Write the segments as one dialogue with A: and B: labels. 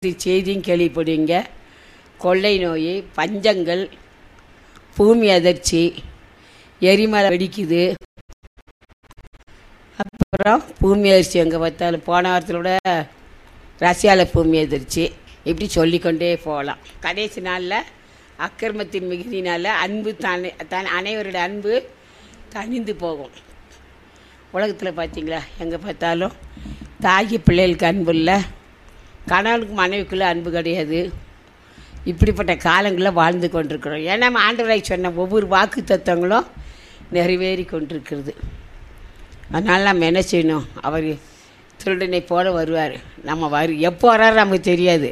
A: இது செய்தியும் கேள்விப்படுவீங்க கொள்ளை நோய் பஞ்சங்கள் பூமி அதிர்ச்சி எரிமலை வெடிக்குது அப்புறம் பூமி அதிர்ச்சி எங்கே பார்த்தாலும் போன வாரத்தில் கூட ரஷ்யாவில் பூமி அதிர்ச்சி இப்படி சொல்லிக்கொண்டே போகலாம் கடைசி நாளில் அக்கிரமத்தின் மிகுதினால் அன்பு தானே தன் அனைவரோட அன்பு தணிந்து போகும் உலகத்தில் பார்த்தீங்களா எங்கே பார்த்தாலும் தாய் பிள்ளைகளுக்கு அன்பு இல்லை கணவனுக்கு மனைவிக்குள்ளே அன்பு கிடையாது இப்படிப்பட்ட காலங்களில் வாழ்ந்து கொண்டிருக்கிறோம் ஏன்னா நம்ம ஆண்டவராய் சொன்ன ஒவ்வொரு வாக்கு தத்துவங்களும் நிறைவேறி கொண்டிருக்கிறது அதனால் நம்ம என்ன செய்யணும் அவர் திருடனை போல வருவார் நம்ம வரு எப்போ வர்றாரு நமக்கு தெரியாது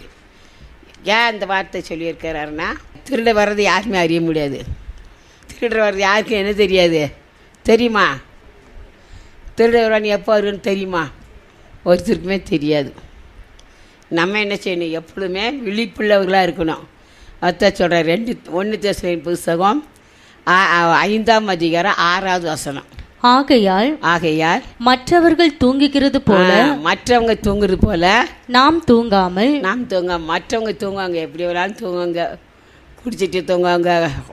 A: ஏன் அந்த வார்த்தை சொல்லியிருக்கிறாருன்னா திருட வர்றது யாருமே அறிய முடியாது திருட வர்றது யாருக்கும் என்ன தெரியாது தெரியுமா திருட வருவான் எப்போ வருன்னு தெரியுமா ஒருத்தருக்குமே தெரியாது நம்ம என்ன செய்யணும் எப்பொழுதுமே விழிப்புள்ளவர்களாக இருக்கணும் அதான் சொல்கிறேன் ரெண்டு ஒன்று தேசலின் புஸ்தகம் ஆ- ஆ- ஐந்தாம் அதிகாரம் ஆறாவது வசனம்
B: ஆகையால்
A: ஆகையால்
B: மற்றவர்கள் தூங்குகிறது போல
A: ஆ, மற்றவங்க தூங்குறது போல
B: நாம் தூங்காமல்
A: நாம் தூங்க மற்றவங்க தூங்குவாங்க எப்படி வேணாலும் தூங்குவாங்க குடிச்சிட்டு தூங்குவாங்க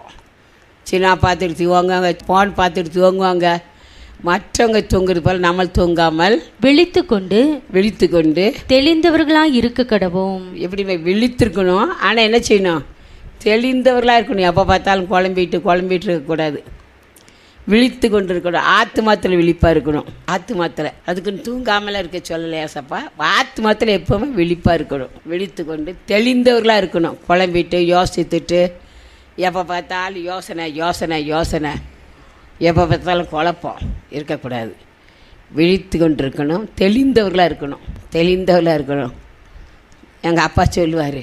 A: சினிமா பார்த்துட்டு தூங்குவாங்க ஃபோன் பார்த்துட்டு தூங்குவாங்க மற்றவங்க தூங்குறது போல நம்ம தூங்காமல்
B: விழித்து கொண்டு
A: விழித்து கொண்டு
B: தெளிந்தவர்களாய் இருக்க கடவோம்
A: எப்படி விழித்திருக்கணும் ஆனால் என்ன செய்யணும் தெளிந்தவர்களாக இருக்கணும் எப்போ பார்த்தாலும் குழம்பிட்டு குழம்பிட்டு இருக்கக்கூடாது விழித்து கொண்டு இருக்கணும் ஆத்துமாத்தில் விழிப்பாக இருக்கணும் ஆத்துமாத்தில் அதுக்குன்னு தூங்காமலாம் இருக்க சொல்லலையா சப்பா ஆத்துமாத்தில் எப்போவுமே விழிப்பாக இருக்கணும் விழித்து கொண்டு தெளிந்தவர்களாக இருக்கணும் குழம்பிட்டு யோசித்துட்டு எப்போ பார்த்தாலும் யோசனை யோசனை யோசனை எப்போ பார்த்தாலும் குழப்பம் இருக்கக்கூடாது விழித்து கொண்டு இருக்கணும் தெளிந்தவர்களாக இருக்கணும் தெளிந்தவர்களாக இருக்கணும் எங்கள் அப்பா சொல்லுவார்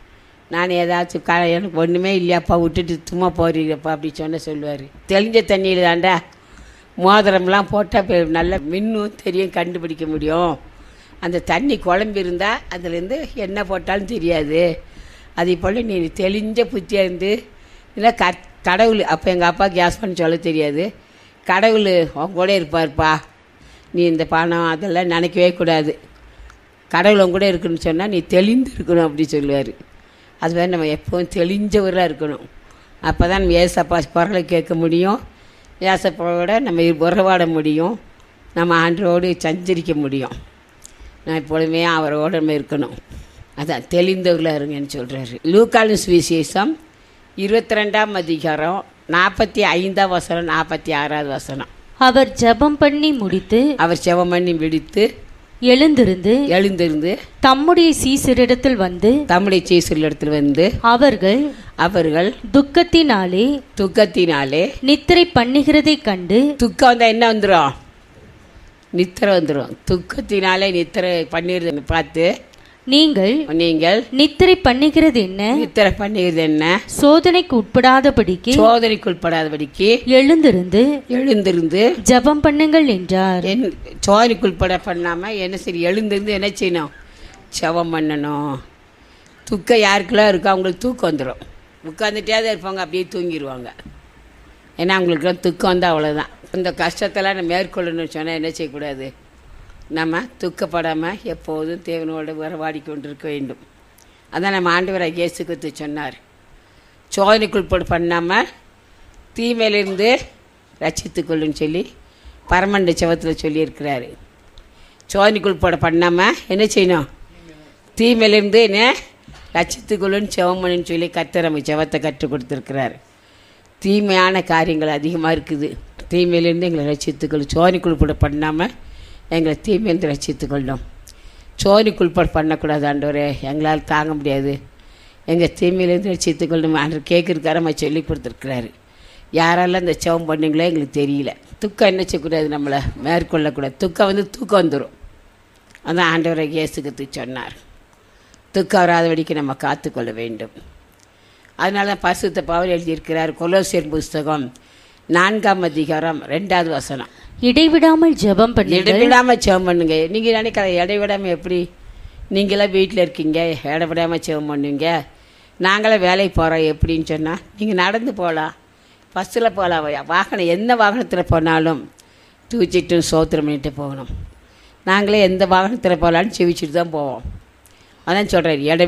A: நான் ஏதாச்சும் க எனக்கு ஒன்றுமே இல்லையாப்பா விட்டுட்டு சும்மா போறீங்கப்பா அப்படி சொன்ன சொல்லுவார் தெளிஞ்ச தண்ணியில் தாண்டா மோதிரம்லாம் போட்டால் நல்லா மின்னும் தெரியும் கண்டுபிடிக்க முடியும் அந்த தண்ணி குழம்பு இருந்தால் அதுலேருந்து என்ன போட்டாலும் தெரியாது அதே போல் நீ தெளிஞ்ச புத்தியாக இருந்து இல்லை க கடவுள் அப்போ எங்கள் அப்பா கேஸ் பண்ணி சொல்ல தெரியாது கடவுள் உன் கூட இருப்பார்ப்பா நீ இந்த பணம் அதெல்லாம் நினைக்கவே கூடாது கடவுள் உன் கூட இருக்குன்னு சொன்னால் நீ தெளிந்து இருக்கணும் அப்படி சொல்லுவார் அது மாதிரி நம்ம எப்பவும் தெளிஞ்சவராக இருக்கணும் அப்போ தான் நம்ம ஏசப்பா குரலை கேட்க முடியும் ஏசப்பாவோட நம்ம உறவாட முடியும் நம்ம ஆண்டரோடு சஞ்சரிக்க முடியும் நான் எப்பொழுதுமே அவரோட நம்ம இருக்கணும் அதான் தெளிந்தவர்களாக இருங்கன்னு சொல்கிறாரு லூக்காலின் சுவிசேஷம் இருபத்தி ரெண்டாம் அதிகாரம் நாற்பத்தி ஐந்தாம் வசனம் நாற்பத்தி ஆறாவது வசனம்
B: அவர் ஜெபம் பண்ணி முடித்து
A: அவர் செவம் பண்ணி விடுத்து
B: எழுந்திருந்து
A: எழுந்திருந்து
B: தம்முடைய சீசரிடத்தில் வந்து
A: தமிழை சீசல் இடத்துல வந்து
B: அவர்கள்
A: அவர்கள்
B: துக்கத்தினாலே
A: துக்கத்தினாலே
B: நித்திரை பண்ணுகிறதைக் கண்டு
A: துக்கம் வந்தால் என்ன வந்துடும் நித்திரை வந்துடும் துக்கத்தினாலே நித்திரை பண்ணிடுறதுன்னு பார்த்து
B: நீங்கள்
A: நீங்கள்
B: நித்திரை பண்ணுகிறது என்ன
A: நித்திரை பண்ணிடுறது என்ன
B: சோதனைக்கு உட்படாதபடிக்கு
A: சோதனைக்குட்படாதபடிக்கு
B: எழுந்திருந்து
A: எழுந்திருந்து
B: ஜெபம் பண்ணுங்கள் என்றார்
A: என் சோதனைக்குட்பட பண்ணாமல் என்ன சரி எழுந்திருந்து என்ன செய்யணும் செவம் பண்ணணும் துக்கம் யாருக்கெல்லாம் இருக்கோ அவங்களுக்கு தூக்கம் வந்துடும் உட்காந்துட்டே தான் இருப்பாங்க அப்படியே தூங்கிடுவாங்க ஏன்னா அவங்களுக்குலாம் துக்கம் வந்தால் அவ்வளோதான் இந்த கஷ்டத்தெல்லாம் நம்ம மேற்கொள்ளணும்னு சொன்னால் என்ன செய்யக்கூடாது நம்ம துக்கப்படாமல் எப்போதும் தேவனோடு உறவாடி கொண்டிருக்க வேண்டும் அதான் நம்ம ஆண்டவராக இயேசு கிறிஸ்து சொன்னார் சோதனைக்குட்பட பண்ணாமல் தீமையிலிருந்து ரட்சித்துக்கொள்ளுன்னு சொல்லி பரமண்ட செவத்தில் சொல்லியிருக்கிறாரு சோதனைக்குட்பட பண்ணாமல் என்ன செய்யணும் தீமையிலிருந்து என்ன ரட்சித்துக்கொள்ளுன்னு செவமணுன்னு சொல்லி கர்த்தர் நம்ம செவத்தை கற்றுக் கொடுத்துருக்கிறாரு தீமையான காரியங்கள் அதிகமாக இருக்குது தீமையிலேருந்து எங்களை ரட்சித்துக்கொள்ளும் சோதனைக்குள்பட பண்ணாமல் எங்களை தீமையிலேருந்து ரட்சித்துக்கொள்ளும் சோதனைக்குள்பட பண்ணக்கூடாது ஆண்டவரே எங்களால் தாங்க முடியாது எங்கள் தீமையிலேருந்து ரட்சித்துக்கொள்ளும் ஆண்டவர் கேட்குறக்கார நம்ம சொல்லி கொடுத்துருக்குறாரு யாரெல்லாம் இந்த செவம் பண்ணீங்களோ எங்களுக்கு தெரியல துக்கம் என்ன செய்யக்கூடாது நம்மளை மேற்கொள்ளக்கூடாது துக்கம் வந்து தூக்கம் வந்துடும் அதான் ஆண்டவரை இயேசுக்கு சொன்னார் துக்கம் வராதபடிக்கு நம்ம காத்துக்கொள்ள வேண்டும் அதனால தான் பரிசுத்த பவுல் எழுதியிருக்கிறார் கொலோசியர் புஸ்தகம் நான்காம் அதிகாரம் ரெண்டாவது வசனம்
B: இடைவிடாமல் ஜெபம் பண்ணுங்கள்
A: இடைவிடாமல் செவம் பண்ணுங்க நீங்கள் நினைக்கிற இடைவிடாமல் எப்படி நீங்களாம் வீட்டில் இருக்கீங்க இடைவிடாமல் செவம் பண்ணுவீங்க நாங்களாம் வேலைக்கு போகிறோம் எப்படின்னு சொன்னால் நீங்கள் நடந்து போகலாம் பஸ்ஸில் போகலாம் வாகனம் எந்த வாகனத்தில் போனாலும் தூச்சிட்டும் சோத்திரம் பண்ணிட்டு போகணும் நாங்களே எந்த வாகனத்தில் போகலான்னு செவிச்சிட்டு தான் போவோம் அதான் சொல்கிறார் இட